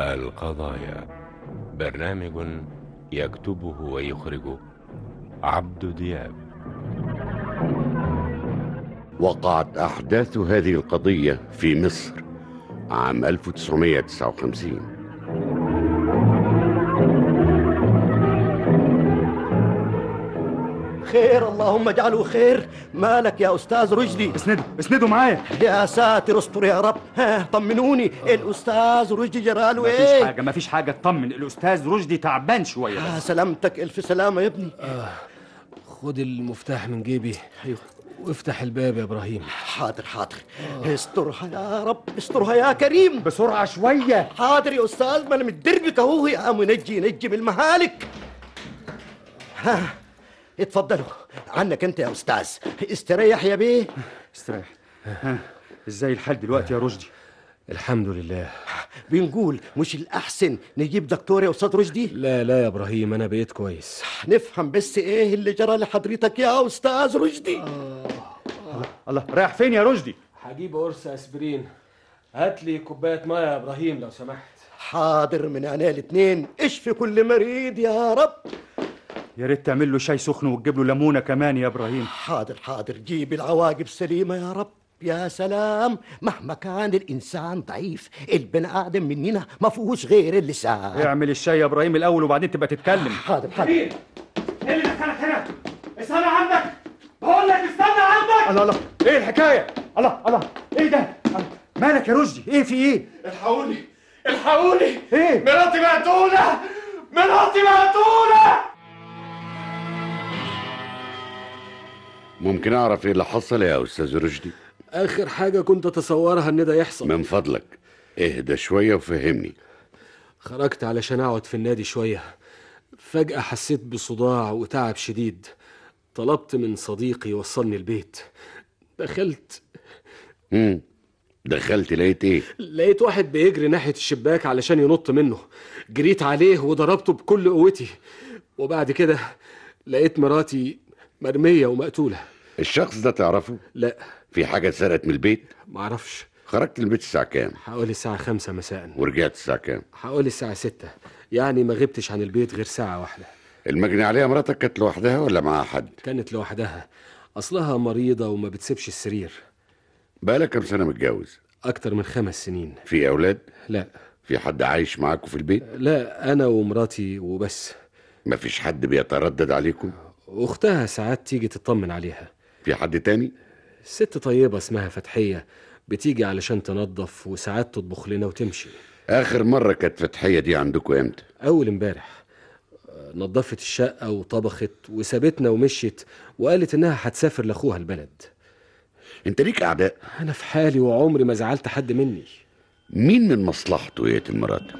القضايا برنامج يكتبه ويخرجه عبد دياب وقعت أحداث هذه القضية في مصر عام 1959 خير اللهم اجعله خير مالك يا استاذ رشدي اسنده اسنده معايا يا ساتر استر يا رب ها طمنوني الاستاذ رشدي جراله مفيش ايه حاجه مفيش حاجه اطمن الاستاذ رشدي تعبان شويه آه بس سلامتك الف سلامه يا ابني خد المفتاح من جيبي ايوه وافتح الباب يا ابراهيم حاضر حاضر استرها يا رب استرها يا كريم بسرعه شويه حاضر يا استاذ ما انا متدربك اهو يا منجي نجي من المهالك ها اتفضلوا عنك انت يا استاذ استريح يا بيه استريح ها ازاي الحال دلوقتي يا رشدي الحمد لله بنقول مش الاحسن نجيب دكتور يا استاذ رشدي لا لا يا ابراهيم انا بقيت كويس نفهم بس ايه اللي جرى لحضرتك يا استاذ رشدي الله رايح فين يا رشدي هجيب قرص اسبرين هات لي كوبايه ميه يا ابراهيم لو سمحت حاضر من عينيا الاتنين اشفي كل مريض يا رب يا ريت تعمل له شاي سخن وتجيب له ليمونه كمان يا ابراهيم حاضر حاضر جيب العواقب سليمة يا رب يا سلام مهما كان الإنسان ضعيف البني آدم مننا ما فيهوش غير اللسان اعمل الشاي يا ابراهيم الاول وبعدين تبقى تتكلم حاضر حاضر ايه اللي دخلك هنا؟ استنى عندك بقول لك استنى عندك الله الله ايه الحكايه الله الله ايه ده الله. مالك يا رشدي ايه في ايه الحقوني الحقوني ايه مراتي مقتولة مراتي مقتولة ممكن أعرف إيه اللي حصل يا أستاذ رشدي اخر حاجه كنت اتصورها ان ده يحصل من فضلك اهدى شوية وفهمني خرجت علشان اقعد في النادي شويه فجاه حسيت بصداع وتعب شديد طلبت من صديقي يوصلني البيت دخلت مم. دخلت لقيت إيه لقيت واحد بيجري ناحيه الشباك علشان ينط منه جريت عليه وضربته بكل قوتي وبعد كده لقيت مراتي مرميه ومقتوله الشخص ده تعرفه لا في حاجة اتسرقت من البيت معرفش خرجت البيت الساعة كام حوالي الساعة خمسة مساء ورجعت الساعة كام حوالي الساعة ستة يعني ما غبتش عن البيت غير ساعة واحدة المجني عليها مراتك كانت لوحدها ولا معاها حد كانت لوحدها أصلها مريضة وما بتسيبش السرير بقالك كام سنة متجوز أكتر من خمس سنين في أولاد لا في حد عايش معاكم في البيت لا أنا ومراتي وبس مفيش حد بيتردد عليكم أختها ساعات تيجي تطمن عليها في حد تاني ست طيبة اسمها فتحية بتيجي علشان تنظف وساعات تطبخ لنا وتمشي آخر مرة كانت فتحية دي عندكم امتى أول امبارح آه، نظفت الشقة وطبخت وسابتنا ومشيت وقالت إنها هتسافر لأخوها البلد انت ليك أعداء أنا في حالي وعمري ما زعلت حد مني مين من مصلحته يقتل مراتك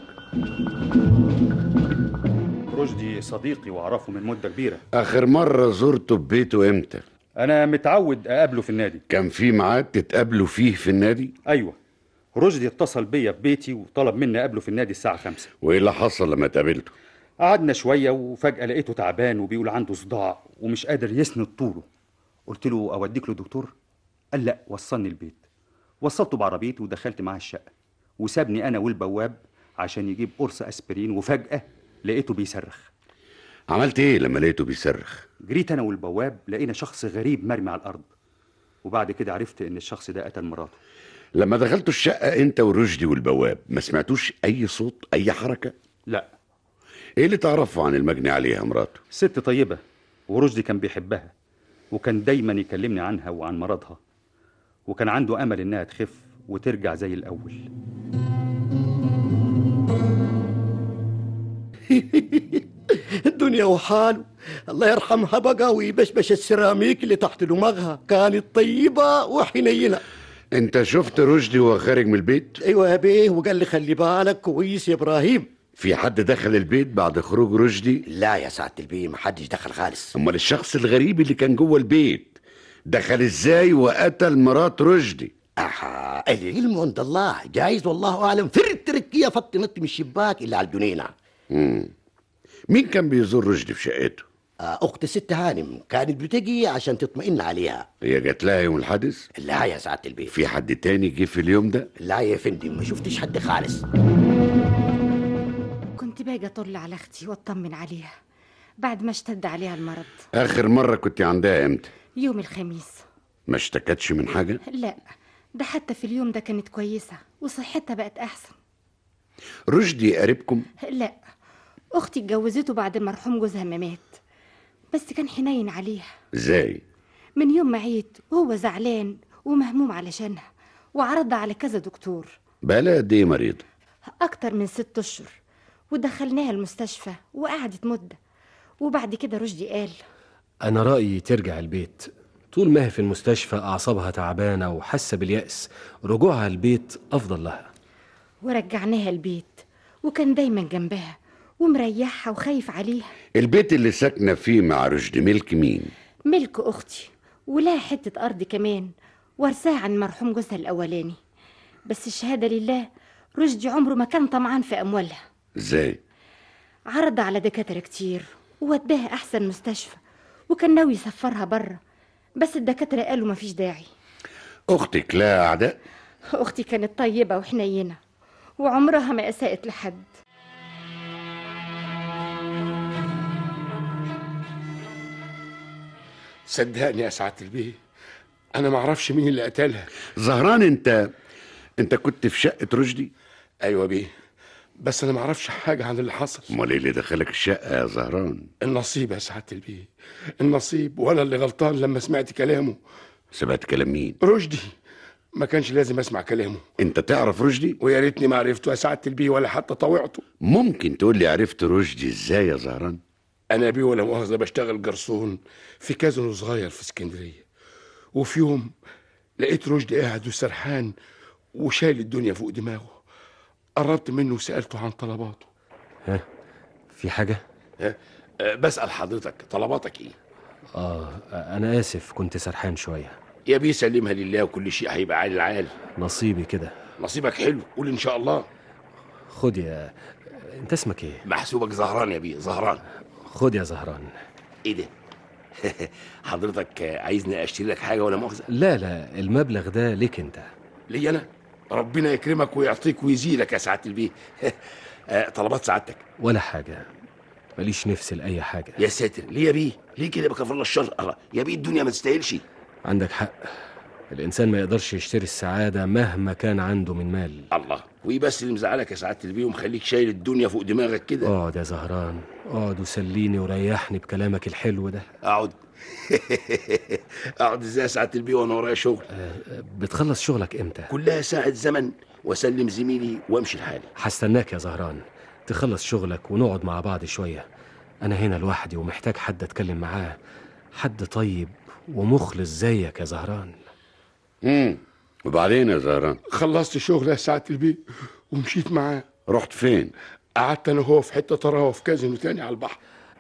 رشدي صديقي واعرفه من مده كبيره آخر مرة زرته ببيته امتى انا متعود اقابله في النادي كان في ميعاد تتقابلوا فيه في النادي ايوه رشدي اتصل بيا في بيتي وطلب مني اقابله في النادي الساعه خمسة وايه اللي حصل لما اتقابلته قعدنا شويه وفجاه لقيته تعبان وبيقول عنده صداع ومش قادر يسند طوله قلت له اوديك له دكتور قال لا وصلني البيت وصلته بعربيتي ودخلت معاه الشقه وسابني انا والبواب عشان يجيب قرص اسبرين وفجاه لقيته بيصرخ عملت ايه لما لقيته بيصرخ جريت انا والبواب لقينا شخص غريب مرمي على الارض وبعد كده عرفت ان الشخص ده قتل مراته لما دخلتوا الشقة انت ورشدي والبواب ما سمعتوش اي صوت اي حركة لا ايه اللي تعرفه عن المجني عليها مراته ست طيبة ورشدي كان بيحبها وكان دايما يكلمني عنها وعن مرضها وكان عنده أمل إنها تخف وترجع زي الأول الدنيا وحاله الله يرحمها بقى ويبشبش السيراميك اللي تحت دماغها كانت طيبة وحنينة انت شفت رشدي وهو خارج من البيت ايوه يا بيه وقال لي خلي بالك كويس يا ابراهيم في حد دخل البيت بعد خروج رشدي لا يا سعادة البيه محدش دخل خالص امال الشخص الغريب اللي كان جوه البيت دخل ازاي وقتل مرات رشدي اها العلم عند الله جايز والله اعلم فر التركيه فط نط من الشباك اللي على الجنينه مم. مين كان بيزور رشدي في شقته آه، اخت ست هانم كانت بتجي عشان تطمئن عليها هي جات لها يوم الحادث لا يا سعادة البيه في حد تاني جه في اليوم ده لا يا فندم ما شفتش حد خالص كنت باجي اطل على اختي واطمن عليها بعد ما اشتد عليها المرض اخر مره كنت عندها امتى يوم الخميس ما اشتكتش من حاجه لا ده حتى في اليوم ده كانت كويسة وصحتها بقت أحسن رشدي قريبكم لا أختي اتجوزته بعد المرحوم جوزها ما مات بس كان حنين عليها ازاي من يوم ما عيت وهو زعلان ومهموم علشانها وعرضها على كذا دكتور بقالها قد ايه مريضه أكتر من ست أشهر ودخلناها المستشفى وقعدت مدة وبعد كده رشدي قال أنا رأيي ترجع البيت طول ما هي في المستشفى أعصابها تعبانة وحاسة باليأس رجوعها البيت أفضل لها ورجعناها البيت وكان دايما جنبها ومريحها وخايف عليها البيت اللي ساكنه فيه مع رشدي ملك مين ملك أختي ولها حتة أرض كمان ورثاها عن مرحوم جوزها الأولاني بس الشهادة لله رشدي عمره ما كان طمعان في أموالها ازاي عرض على دكاترة كتير ووداها أحسن مستشفى وكان ناوي يسفرها بره بس الدكاترة قالوا مفيش داعي اختك لها اعداء أختي كانت طيبة وحنينة وعمرها ما أساءت لحد صدقني يا سعاده البيه انا ما اعرفش مين اللي قتلها زهران انت انت كنت في شقه رشدي ايوه بيه بس انا ما اعرفش حاجه عن اللي حصل امال ايه اللي دخلك الشقه يا زهران النصيب يا سعاده البيه النصيب وانا اللي غلطان لما سمعت كلامه سمعت كلام مين رشدي ما كانش لازم اسمع كلامه انت تعرف رشدي ويا ريتني ما عرفته يا سعاده البيه ولا حتى طوعته ممكن تقول لي عرفت رشدي ازاي يا زهران انا بيه ولا مؤاخذه بشتغل جرسون في كازينو صغير في اسكندريه وفي يوم لقيت رشدي قاعد وسرحان وشايل الدنيا فوق دماغه قربت منه وسالته عن طلباته ها في حاجة؟ ها؟ أه، بسال حضرتك طلباتك ايه آه أنا آسف كنت سرحان شوية يا بيه سلمها لله وكل شيء هيبقى عال العال نصيبي كده نصيبك حلو قول ان شاء الله خد يا أنت اسمك إيه؟ محسوبك زهران يا بيه زهران خد يا زهران ايه ده حضرتك عايزني اشتري لك حاجه ولا مؤاخذه لا لا المبلغ ده ليك أنت ليا انا ربنا يكرمك ويعطيك ويزيدك يا سعاده البيه آه، طلبات سعادتك ولا حاجة ماليش نفس لأي حاجة يا ساتر ليه يا بيه ليه كده بكفر الله الشر الله يا بيه الدنيا ما تستاهلش عندك حق الإنسان ما يقدرش يشتري السعادة مهما كان عنده من مال الله وايه بس اللي مزعلك يا سعاده البيه ومخليك شايل الدنيا فوق دماغك كده اقعد يا زهران اقعد وسليني وريحني بكلامك الحلو ده اقعد اقعد ازاي يا سعاده البيه وانا ورايا شغل بتخلص شغلك امتى كلها ساعه زمن واسلم زميلي وامشي لحالي هستناك يا زهران تخلص شغلك ونقعد مع بعض شوية أنا هنا لوحدي ومحتاج حد أتكلم معاه حد طيب ومخلص زيك يا زهران امم وبعدين يا زهران خلصت شغل يا سعاده البيه ومشيت معاه رحت فين قعدت انا وهو في حته طراوه في كازينو تاني على البحر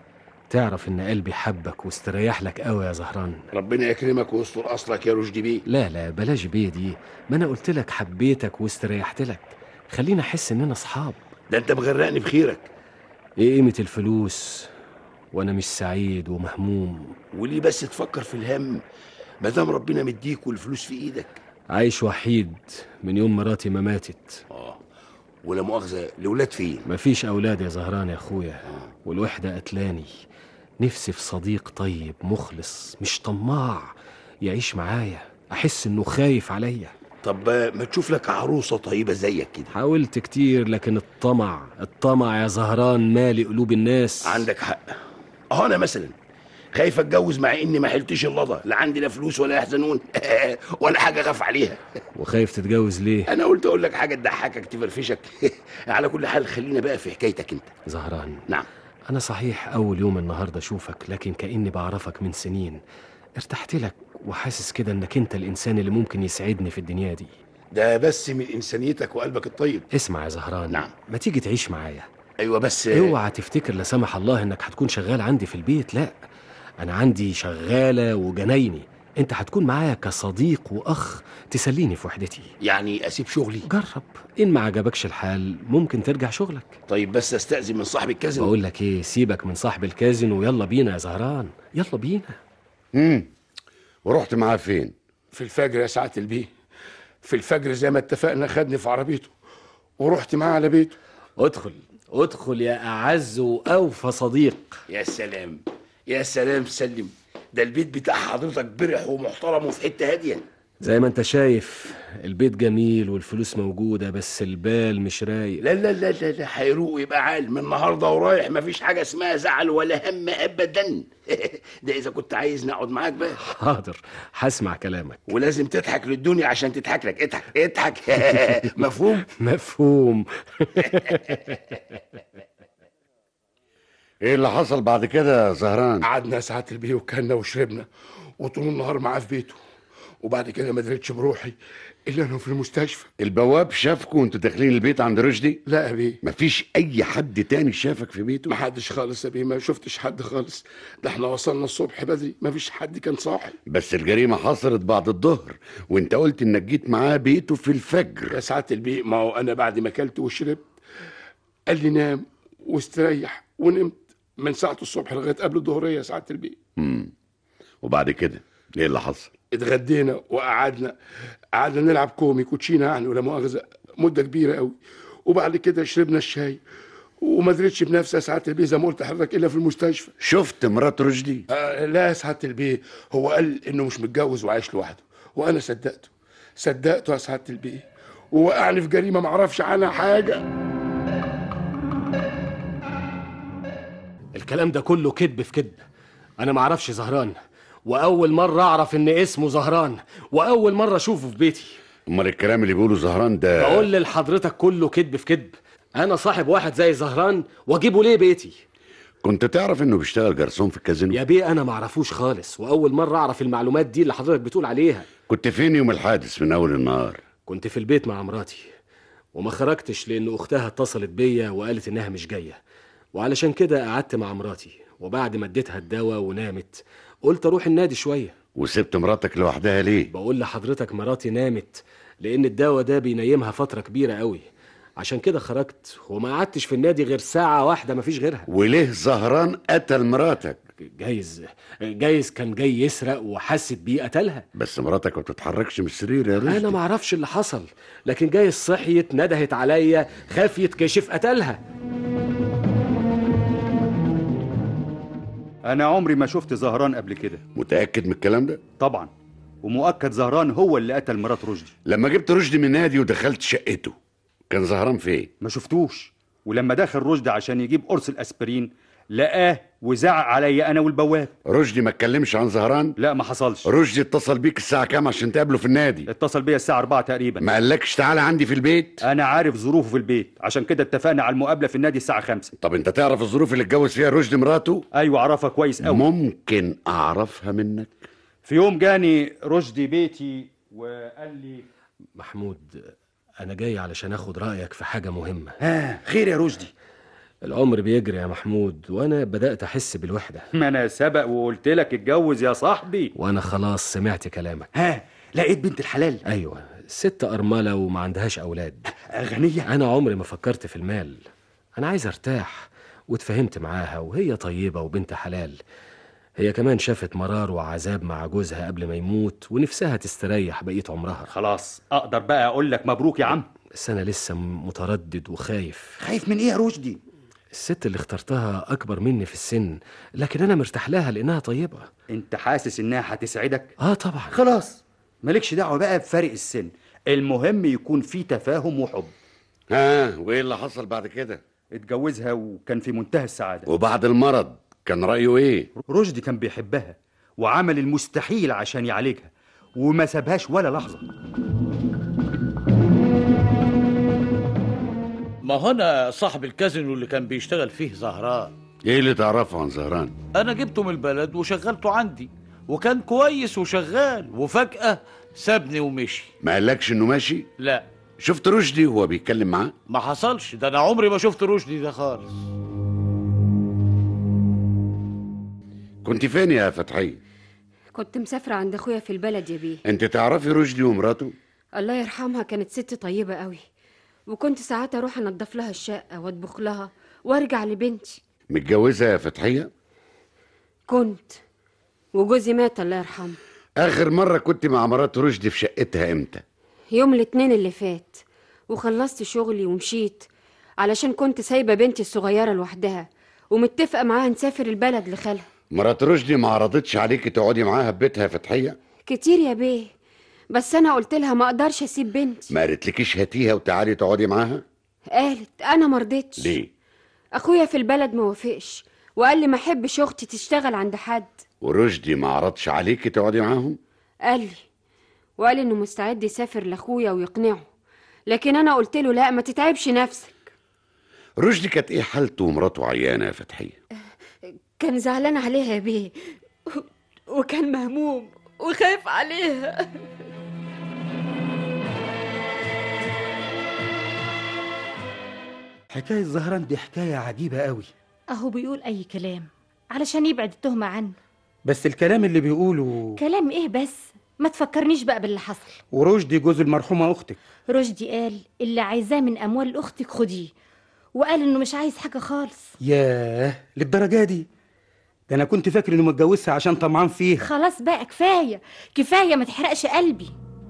تعرف إن قلبي حبك واستريح لك قوي يا زهران ربنا يكرمك ويستر اصلك يا رشدي بيه لا لا بلاش بيه دي ما أنا قلت لك حبيتك واستريحت لك خلينا أحس إننا أصحاب ده انت مغرقني بخيرك إيه قيمة الفلوس وأنا مش سعيد ومهموم وليه بس تفكر في الهم ما دام ربنا مديك والفلوس في ايدك عايش وحيد من يوم مراتي ما ماتت اه ولا مؤاخذه الاولاد فين مفيش أولاد يا زهران يا أخويا والوحدة قتلاني نفسي في صديق طيب مخلص مش طماع يعيش معايا أحس إنه خايف عليا طب ما تشوف لك عروسه طيبه زيك كده حاولت كتير لكن الطمع الطمع يا زهران مالي قلوب الناس عندك حق اه انا مثلا خايف اتجوز مع اني ما حلتش اللضا لا عندي لا فلوس ولا يحزنون ولا حاجه خاف عليها وخايف تتجوز ليه انا قلت اقول لك حاجه تضحكك تفرفشك على كل حال خلينا بقى في حكايتك انت زهران نعم أنا صحيح أول يوم النهاردة أشوفك لكن كأني بعرفك من سنين ارتحت لك وحاسس كده إنك أنت الإنسان اللي ممكن يسعدني في الدنيا دي ده بس من انسانيتك وقلبك الطيب اسمع يا زهران نعم. ما تيجي تعيش معايا ايوه بس اوعى تفتكر لا سمح الله انك هتكون شغال عندي في البيت لا انا عندي شغاله وجنايني انت هتكون معايا كصديق واخ تسليني في وحدتي يعني اسيب شغلي جرب ان ما عجبكش الحال ممكن ترجع شغلك طيب بس استاذن من صاحب الكازينو بقول لك ايه سيبك من صاحب الكازينو ويلا بينا يا زهران يلا بينا امم ورحت معاه فين في الفجر يا سعاده البيه في الفجر زي ما اتفقنا خدني في عربيته ورحت معاه على بيته ادخل ادخل يا اعز واوفى صديق يا سلام يا سلام سلم ده البيت بتاع حضرتك برح ومحترم وفي حته هاديه زي ما انت شايف البيت جميل والفلوس موجوده بس البال مش رايق لا لا لا لا, لا هيروق يبقى عال من النهارده ورايح مفيش حاجه اسمها زعل ولا هم ابدا ده اذا كنت عايز نقعد معاك بقى حاضر هسمع كلامك ولازم تضحك للدنيا عشان تضحك لك اضحك اضحك مفهوم مفهوم ايه اللي حصل بعد كده يا زهران قعدنا ساعة البيه وكلنا وشربنا وطول النهار معاه في بيته وبعد كده ما دريتش بروحي الا انه في المستشفى البواب شافكوا وانتوا داخلين البيت عند رشدي لا يا بيه مفيش اي حد تاني شافك في بيته ما حدش خالص يا بيه ما شفتش حد خالص ده احنا وصلنا الصبح بدري ما فيش حد كان صاحي بس الجريمه حصلت بعد الظهر وانت قلت انك جيت معاه بيته في الفجر يا ساعة البيه ما هو انا بعد ما اكلت وشربت قال لي نام واستريح ونمت من ساعة الصبح لغاية قبل الظهرية يا ساعة البيه وبعد كده ايه اللي حصل اتغدينا وقعدنا قعدنا نلعب كومي كوتشينه يعني ولا مؤاخذه مده كبيره قوي وبعد كده شربنا الشاي وما دريتش بنفسي يا سعاده البيه زي ما قلت لحضرتك الا في المستشفى شفت مرات رشدي آه لا يا سعاده البيه هو قال انه مش متجوز وعايش لوحده وانا صدقته صدقته يا سعاده البيه ووقعني في جريمه ما اعرفش عنها حاجه الكلام ده كله كذب في كذب انا معرفش زهران واول مره اعرف ان اسمه زهران واول مره اشوفه في بيتي امال الكلام اللي بيقوله زهران ده بقول لحضرتك كله كذب في كذب انا صاحب واحد زي زهران واجيبه ليه بيتي كنت تعرف انه بيشتغل جرسون في الكازينو يا بيه انا معرفوش خالص واول مره اعرف المعلومات دي اللي حضرتك بتقول عليها كنت فين يوم الحادث من اول النهار كنت في البيت مع مراتي وما خرجتش لان اختها اتصلت بيا وقالت انها مش جايه وعلشان كده قعدت مع مراتي وبعد ما اديتها الدواء ونامت قلت اروح النادي شويه وسبت مراتك لوحدها ليه بقول لحضرتك مراتي نامت لان الدواء ده بينيمها فتره كبيره قوي عشان كده خرجت وما قعدتش في النادي غير ساعه واحده مفيش غيرها وليه زهران قتل مراتك جايز جايز كان جاي يسرق وحست بيه قتلها بس مراتك ما بتتحركش من السرير يا رشدي انا ما اعرفش اللي حصل لكن جايز صحيت ندهت عليا خاف يتكشف قتلها انا عمري ما شفت زهران قبل كده متاكد من الكلام ده طبعا ومؤكد زهران هو اللي قتل مرات رشدي لما جبت رشدي من النادي ودخلت شقته كان زهران فين ما شفتوش ولما دخل رشدي عشان يجيب قرص الاسبرين لقاه وزعق عليا انا والبواب رشدي ما اتكلمش عن زهران لا ما حصلش رشدي اتصل بيك الساعه كام عشان تقابله في النادي اتصل بيا الساعه 4 تقريبا ما قالكش تعالى عندي في البيت انا عارف ظروفه في البيت عشان كده اتفقنا على المقابله في النادي الساعه 5 طب انت تعرف الظروف اللي اتجوز فيها رشدي مراته ايوه اعرفها كويس قوي ممكن اعرفها منك في يوم جاني رشدي بيتي وقال لي محمود انا جاي علشان اخد رايك في حاجه مهمه ها خير يا رشدي العمر بيجري يا محمود وانا بدات احس بالوحده ما انا سبق وقلت لك اتجوز يا صاحبي وانا خلاص سمعت كلامك ها لقيت بنت الحلال ايوه ست ارمله وما عندهاش اولاد غنيه انا عمري ما فكرت في المال انا عايز ارتاح واتفاهمت معاها وهي طيبه وبنت حلال هي كمان شافت مرار وعذاب مع جوزها قبل ما يموت ونفسها تستريح بقيه عمرها خلاص اقدر بقى اقول لك مبروك يا عم بس انا لسه متردد وخايف خايف من ايه يا رشدي الست اللي اخترتها اكبر مني في السن لكن انا مرتاح لها لانها طيبه انت حاسس انها هتسعدك اه طبعا خلاص مالكش دعوه بقى بفرق السن المهم يكون في تفاهم وحب ها وايه اللي حصل بعد كده اتجوزها وكان في منتهى السعاده وبعد المرض كان رايه ايه رشدي كان بيحبها وعمل المستحيل عشان يعالجها وما سابهاش ولا لحظه ما هو انا صاحب الكازينو اللي كان بيشتغل فيه زهران ايه اللي تعرفه عن زهران انا جبته من البلد وشغلته عندي وكان كويس وشغال وفجأة سابني ومشي ما قالكش انه ماشي لا شفت رشدي وهو بيتكلم معاه ما حصلش ده انا عمري ما شفت رشدي ده خالص كنت فين يا فتحية كنت مسافرة عند أخويا في البلد يا بيه انت تعرفي رشدي ومراته الله يرحمها كانت ست طيبة قوي وكنت ساعات أروح أنضف لها الشقة وأطبخ لها وأرجع لبنتي متجوزة يا فتحية كنت وجوزي مات الله يرحمه اخر مرة كنت مع مرات رشدي في شقتها امتى يوم الاثنين اللي فات وخلصت شغلي ومشيت علشان كنت سايبة بنتي الصغيرة لوحدها ومتفقة معاها نسافر البلد لخالها مرات رشدي ما عرضتش عليكي تقعدي معاها في بيتها يا فتحيه كتير يا بيه بس أنا قلت لها ما أقدرش أسيب بنتي ما قالتلكيش هاتيها وتعالي تقعدي معاها قالت أنا مرضتش ليه أخويا في البلد ما وافقش وقال لي ما أحبش أختي تشتغل عند حد ورشدي ما عرضش عليكي تقعدي معاهم قال لي وقال إنه مستعد يسافر لأخويا ويقنعه لكن أنا قلت له لا ما تتعبش نفسك رشدي كانت ايه حالته ومراته عيانه يا فتحيه كان زعلان عليها يا بيه وكان مهموم وخايف عليها حكاية زهران دي حكاية عجيبة قوي اهو بيقول اي كلام علشان يبعد التهمة عنه بس الكلام اللي بيقوله كلام ايه بس ما تفكرنيش بقى باللي حصل ورشدي جوز المرحومة أختك رشدي قال اللي عايزاه من اموال اختك خديه وقال انه مش عايز حاجة خالص ياه للدرجة دي ده أنا كنت فاكر إنه متجوزها عشان طمعان فيها خلاص بقى كفاية كفاية ما تحرقش قلبي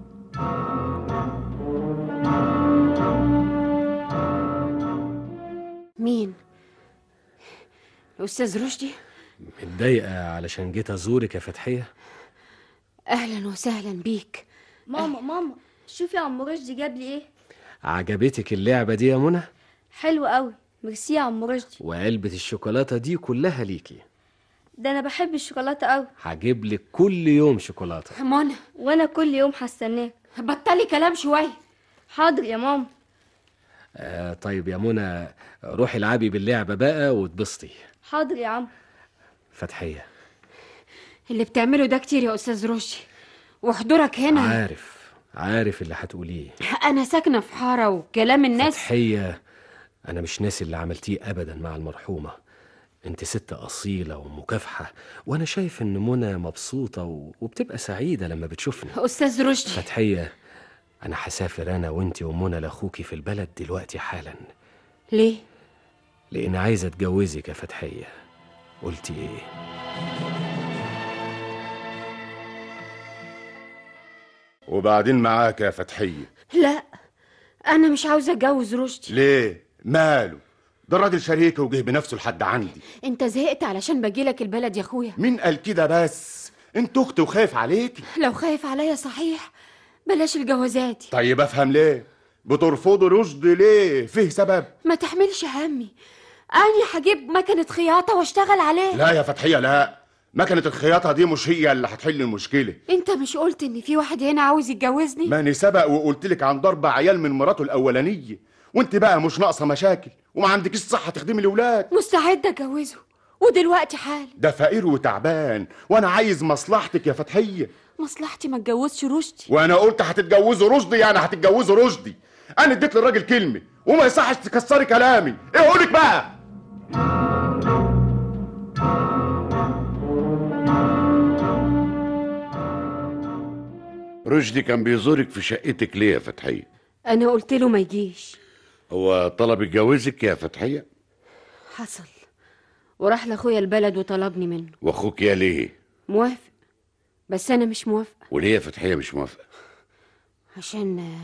مين الأستاذ رشدي متضايقة علشان جيت أزورك يا فتحية أهلا وسهلا بيك ماما ماما شوفي يا عم رشدي جاب لي ايه عجبتك اللعبة دي يا منى حلو قوي ميرسي يا عم رشدي وعلبة الشوكولاتة دي كلها ليكي ده انا بحب الشوكولاته قوي هجيب لك كل يوم شوكولاتة منى وانا كل يوم هستناك بطلي كلام شوية حاضر يا ماما آه طيب يا منى روحي العبي باللعبة بقى واتبسطي حاضر يا عم فتحية اللي بتعمله ده كتير يا أستاذ رشدي وحضورك هنا عارف عارف اللي هتقوليه أنا ساكنة في حارة وكلام الناس فتحية أنا مش ناسي اللي عملتيه أبدا مع المرحومة أنت ست أصيلة ومكافحة وأنا شايف إن منى مبسوطة و... وبتبقى سعيدة لما بتشوفني أستاذ رشدي فتحية أنا هسافر أنا وأنت ومنى لأخوكي في البلد دلوقتي حالا ليه؟ لأن عايزة أتجوزك يا فتحية قلتي إيه؟ وبعدين معاك يا فتحية لا أنا مش عاوزة أتجوز رشدي ليه ماله ده الراجل شريكي وجه بنفسه لحد عندي أنت زهقت علشان باجيلك البلد يا أخويا مين قال كده بس انت اختي وخايف عليكي لو خايف عليا صحيح بلاش الجوازات طيب افهم ليه بترفضوا رشدي ليه فيه سبب ما تحملش همي أنا هجيب مكنة خياطة واشتغل عليها لا يا فتحية لا مكنة الخياطة دي مش هي اللي هتحل المشكلة أنت مش قلت إن في واحد هنا عاوز يتجوزني؟ ماني سبق وقلت لك عن ضرب عيال من مراته الأولانية وانت بقى مش ناقصة مشاكل وما عندكيش صحة تخدمي الأولاد مستعدة أتجوزه ودلوقتي حال ده فقير وتعبان وانا عايز مصلحتك يا فتحية مصلحتي ما اتجوزش رشدي وانا قلت هتتجوزوا رشدي يعني هتتجوزوا رشدي انا اديت للراجل كلمة وما يصحش تكسري كلامي ايه قولك بقى رشدي كان بيزورك في شقتك ليه يا فتحية أنا قلت له ما يجيش هو طلب يتجوزك يا فتحية حصل وراح لأخويا البلد وطلبني منه واخوك يا ليه موافق بس أنا مش موافقة وليه يا فتحية مش موافقة عشان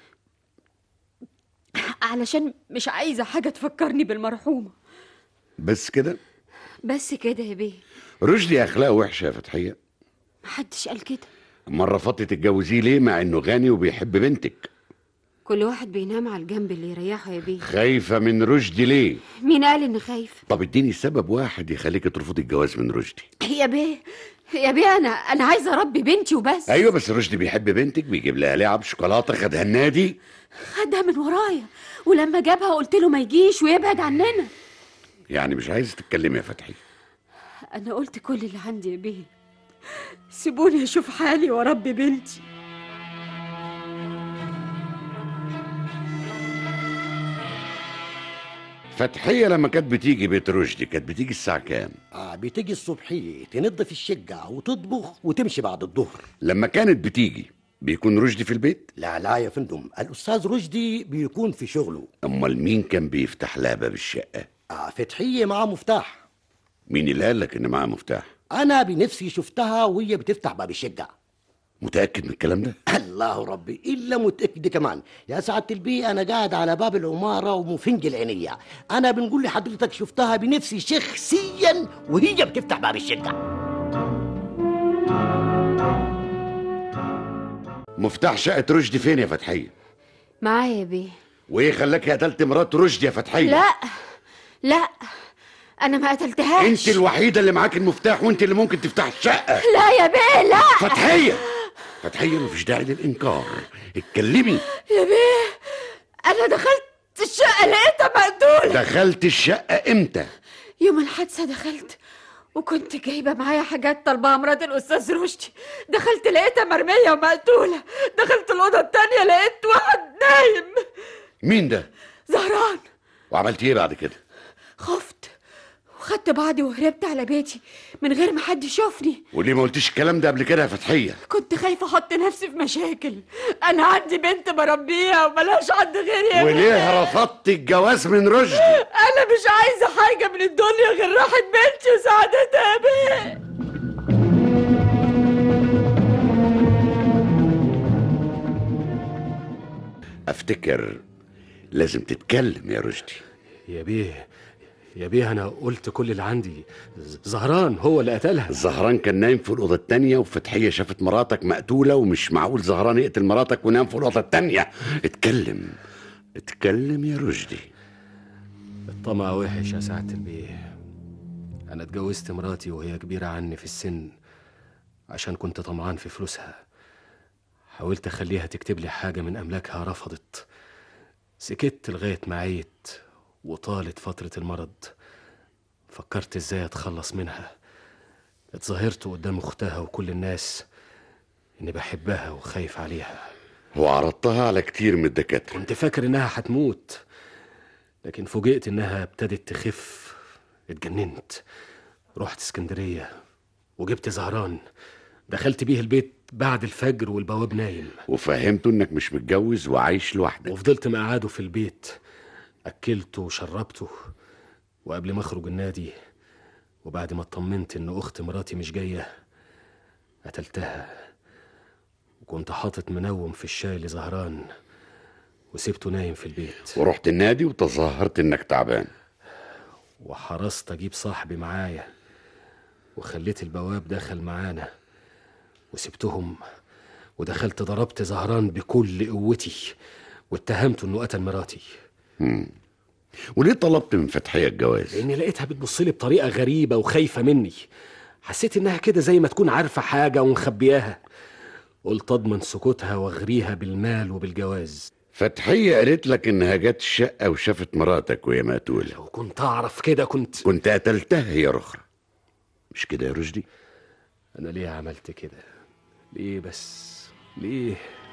علشان مش عايزة حاجة تفكرني بالمرحومة بس كده بس كده يا بيه رشدي اخلاقه وحشة يا فتحية محدش قال كده مرة رفضتي تتجوزيه ليه مع انه غني وبيحب بنتك كل واحد بينام على الجنب اللي يريحه يا بيه خايفة من رشدي ليه مين قال إني خايف طب اديني سبب واحد يخليك ترفضي الجواز من رشدي يا بيه يا بيه أنا أنا عايزة أربي بنتي وبس ايوه بس رشدي بيحب بنتك بيجيب لها لعب شوكولاته خدها النادي خدها من ورايا ولما جابها قلت له ما يجيش ويبعد عننا يعني مش عايزه تتكلمي يا فتحي أنا قلت كل اللي عندي يا بيه سيبوني أشوف حالي وأربي بنتي فتحيه لما كانت بتيجي بيت رشدي كانت بتيجي الساعه كام آه بتيجي الصبحية تنظف الشقة وتطبخ وتمشي بعد الظهر لما كانت بتيجي بيكون رشدي في البيت لا لا يا فندم الأستاذ رشدي بيكون في شغله امال مين كان بيفتح لها باب الشقه آه فتحية معاه مفتاح مين اللي قال لك ان معاه مفتاح أنا بنفسي شفتها وهي بتفتح باب الشقة متاكد من الكلام ده الله ربي الا متاكد كمان يا سعاده البي انا قاعد على باب العماره ومفنج العينيه انا بنقول لحضرتك شفتها بنفسي شخصيا وهي بتفتح باب الشقه مفتاح شقه رشدي فين يا فتحيه معايا يا بيه وايه خلاك قتلت مرات رشدي يا فتحيه لا لا انا ما قتلتهاش انت الوحيده اللي معاك المفتاح وانت اللي ممكن تفتح الشقه لا يا بيه لا فتحيه فتحيه مفيش داعي للانكار اتكلمي يا بيه انا دخلت الشقه لقيتها مقتوله دخلت الشقه امتى يوم الحادثه دخلت وكنت جايبه معايا حاجات طالباها مرات الاستاذ رشدي دخلت لقيتها مرميه ومقتوله دخلت الاوضه التانيه لقيت واحد نايم مين ده زهران وعملت ايه بعد كده خفت وخدت بعضي وهربت على بيتي من غير ما حد يشوفني وليه ما قلتيش الكلام ده قبل كده يا فتحيه كنت خايفه احط نفسي في مشاكل انا عندي بنت بربيها وملهاش حد غيري يا وليه بيه. رفضت الجواز من رشدي انا مش عايزه حاجه من الدنيا غير راحه بنتي وسعادتها يا بيه افتكر لازم تتكلم يا رشدي يا بيه يا بيه انا قلت كل اللي عندي ز- زهران هو اللي قتلها زهران كان نايم في الأوضة التانية وفتحية شافت مراتك مقتولة ومش معقول زهران يقتل مراتك ونام في الأوضة التانية اتكلم اتكلم يا رشدي الطمع وحش يا سعادة البيه أنا اتجوزت مراتي وهي كبيرة عني في السن عشان كنت طمعان في فلوسها حاولت أخليها تكتب لي حاجة من أملاكها رفضت سكت لغاية ما عيت وطالت فترة المرض فكرت ازاي اتخلص منها اتظاهرت قدام اختها وكل الناس اني بحبها وخايف عليها وعرضتها على كتير من الدكاترة كنت فاكر انها هتموت لكن فوجئت انها ابتدت تخف اتجننت رحت اسكندرية وجبت زهران دخلت بيه البيت بعد الفجر والبواب نايم وفهمته انك مش متجوز وعايش لوحدك وفضلت مقعده في البيت أكلته وشربته وقبل ما أخرج النادي وبعد ما اطمنت إن أخت مراتي مش جاية قتلتها وكنت حاطط منوم في الشاي لزهران وسبته نايم في البيت ورحت النادي وتظاهرت انك تعبان وحرصت أجيب صاحبي معايا وخليت البواب دخل معانا وسبتهم ودخلت ضربت زهران بكل قوتي واتهمته إنه قتل مراتي مم. وليه طلبت من فتحية الجواز لاني لقيتها بتبص لي بطريقه غريبه وخايفه مني حسيت انها كده زي ما تكون عارفه حاجه ومخبياها قلت اضمن سكوتها واغريها بالمال وبالجواز فتحية قالت لك انها جت الشقة وشافت مراتك وهي مقتولة لو كنت اعرف كده كنت كنت قتلتها هي رخرة مش كده يا رشدي انا ليه عملت كده ليه بس ليه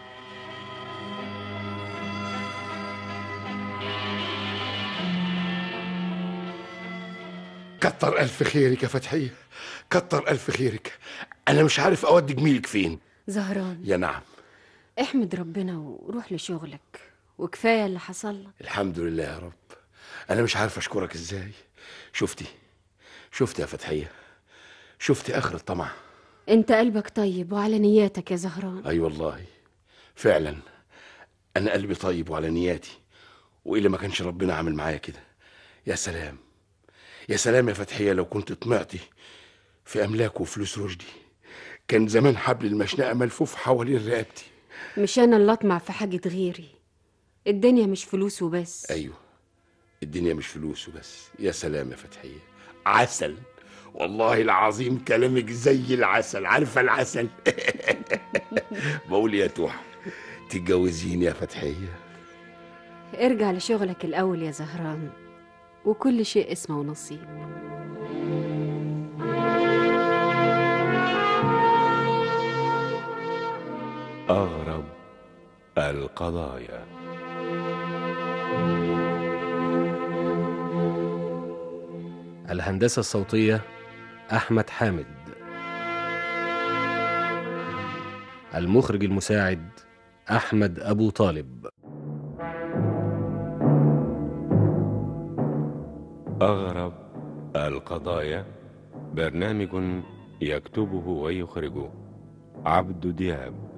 كتر ألف خيرك يا فتحية كتر ألف خيرك أنا مش عارف أودي جميلك فين زهران يا نعم احمد ربنا وروح لشغلك وكفايه اللي حصل لك الحمد لله يا رب أنا مش عارف أشكرك إزاي شفتي شفتي يا فتحية شفتي آخر الطمع انت قلبك طيب وعلى نياتك يا زهران أي والله فعلا أنا قلبي طيب وعلى نياتي وإلا ما كانش ربنا عامل معايا كده يا سلام يا سلام يا فتحية لو كنت طمعتي في أملاك وفلوس رشدي كان زمان حبل المشنقة ملفوف حوالين رقبتي مش انا اللي اطمع في حاجه غيري الدنيا مش فلوس وبس أيوه الدنيا مش فلوس وبس يا سلام يا فتحية عسل والله العظيم كلامك زي العسل عارفة العسل بقول يا توح تتجوزيني يا فتحية ارجع لشغلك الاول يا زهران وكل شيء اسمه ونصيب أغرب القضايا الهندسه الصوتيه احمد حامد المخرج المساعد احمد ابو طالب أغرب القضايا برنامج يكتبه ويخرجه عبدو دياب